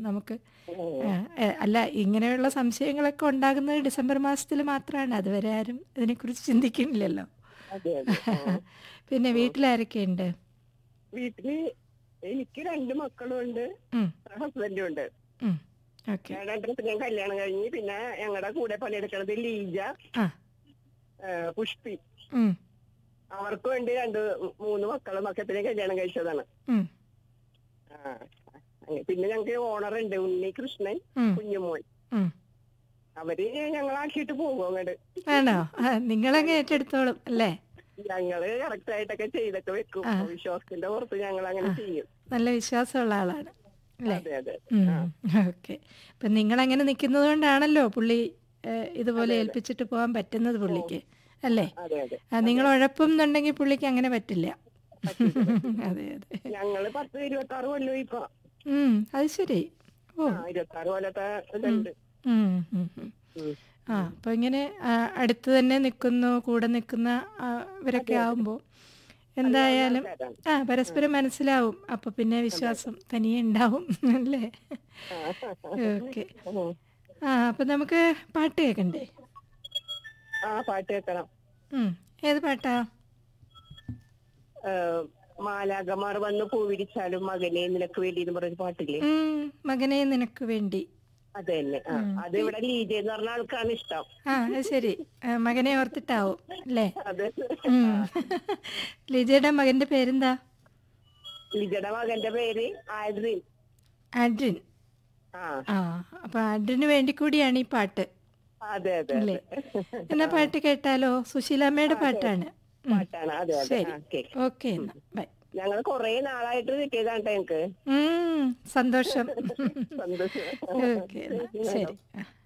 നമുക്ക് ആ, ഏ, അല്ല ഇങ്ങനെയുള്ള സംശയങ്ങളൊക്കെ ഉണ്ടാകുന്നത് ഡിസംബർ മാസത്തിൽ മാത്രമാണ് അതുവരെ ആരും ഇതിനെക്കുറിച്ച് ചിന്തിക്കുന്നില്ലല്ലോ അതെ അതെ ആ. പിന്നെ വീട്ടിലാരൊക്കെയുണ്ട് വീട്ടില് എനിക്ക് രണ്ട് മക്കളും ഉണ്ട് ഉം, ഹസ്ബൻഡും ഉണ്ട് ഉം, ഓക്കെ രണ്ടിടത്ത് ഞാൻ കല്യാണം കഴിഞ്ഞ് പിന്നെ ഞങ്ങളുടെ കൂടെ പണിയെടുക്കുന്നത് ലീജ ആ ആ, പുഷ്പി ഉം, അവർക്കും ഉണ്ട് രണ്ട് മൂന്ന് മക്കളും മക്കത്തിനെ കല്യാണം കഴിച്ചതാണ് ഉം, ആ, അങ്ങനെ. പിന്നെ ഞങ്ങക്ക് ഓണർ ഉണ്ട് ഉണ്ണി കൃഷ്ണൻ ഉം, കുഞ്ഞുമോൻ ഉം. അവര് ഞങ്ങളാക്കിയിട്ട് പോകും അങ്ങോട്ട് ആണോ ആ, നിങ്ങളങ്ങ് ഏറ്റെടുത്തോളും അല്ലേ ഞങ്ങള് കറക്റ്റ് ആയിട്ടൊക്കെ ചെയ്തൊക്കെ വെക്കും ആ. വിശ്വാസത്തിന്റെ പുറത്ത് ഞങ്ങൾ അങ്ങനെ ചെയ്യും നല്ല വിശ്വാസമുള്ള ആളാണ് അല്ലേ അതെ അതെ ഉം, ആ. ഓക്കെ അപ്പം നിങ്ങളങ്ങനെ നിൽക്കുന്നത് കൊണ്ടാണല്ലോ പുള്ളി ഏ, ഇതുപോലെ ഏൽപ്പിച്ചിട്ട് പോകാൻ പറ്റുന്നത് പുള്ളിക്ക് അല്ലേ അതെ അതെ ആ, നിങ്ങൾ ഉഴപ്പും എന്നുണ്ടെങ്കിൽ പുള്ളിക്ക് അങ്ങനെ പറ്റില്ല അതെ അതെ ഞങ്ങള് പത്ത് ഇരുപത്തി ആറ് കൊല്ലം ഇപ്പൊ ഉം, അത് ശരി ഓ ആ ഇരുപത്തി ആറ് കൊല്ലത്തെ ഇതുണ്ട് ഉം, ഉം, ഉം. ഉം. ആ അപ്പൊ ഇങ്ങനെ ആ, അടുത്ത് തന്നെ നിൽക്കുന്നു കൂടെ നിൽക്കുന്ന ആ, ഇവരൊക്കെ ആവുമ്പോൾ എന്തായാലും ആൾക്കാരാണ്. ആ പരസ്പരം മനസ്സിലാവും അപ്പൊ പിന്നെ വിശ്വാസം തനിയെ ഉണ്ടാവും അല്ലേ ആ. ഓക്കെ ഉം. ആ അപ്പൊ നമുക്ക് പാട്ട് കേൾക്കണ്ടേ ആ പാട്ട് കേൾക്കണം ഉം, ഏത് പാട്ടാ ഏഹ്, മാലാകമാർ വന്ന് പൂവിരിച്ചാലും മകനെ നിനക്ക് വേണ്ടി എന്ന് പറഞ്ഞ പാട്ടില്ലേ ഉം, മകനെ നിനക്ക് വേണ്ടി അത് തന്നെ ആ അത് ഇവിടെ ലീജ എന്ന് പറഞ്ഞ ആൾക്കാണ് ഇഷ്ടം ആ അത് ശരി ആ, മകനെ ഓർത്തിട്ടാവും അല്ലേ അത് ഉം. ലിജയുടെ മകന്റെ പേരെന്താ ലിജയുടെ മകന്റെ പേര് ആദ്രിൻ ആഡ്രിൻ ആ ആ അപ്പൊ ആഡ്രിന് വേണ്ടി കൂടിയാണ് ഈ പാട്ട് അതെ അതെ അല്ലേ അതെ എന്നാ പാട്ട് കേട്ടാലോ സുശീലാമ്മയുടെ പാട്ടാണ് ഉം. പാട്ടാണ് അതെ അതെ ശരി ആ, കേക്ക്. ഓക്കെ എന്നാ ബൈ ഞങ്ങൾ കൊറേ നാളായിട്ട് കിട്ടിയതാണ് ഞങ്ങക്ക് ഉം, സന്തോഷം സന്തോഷം ഓക്കെ എന്നാ ശരി ആ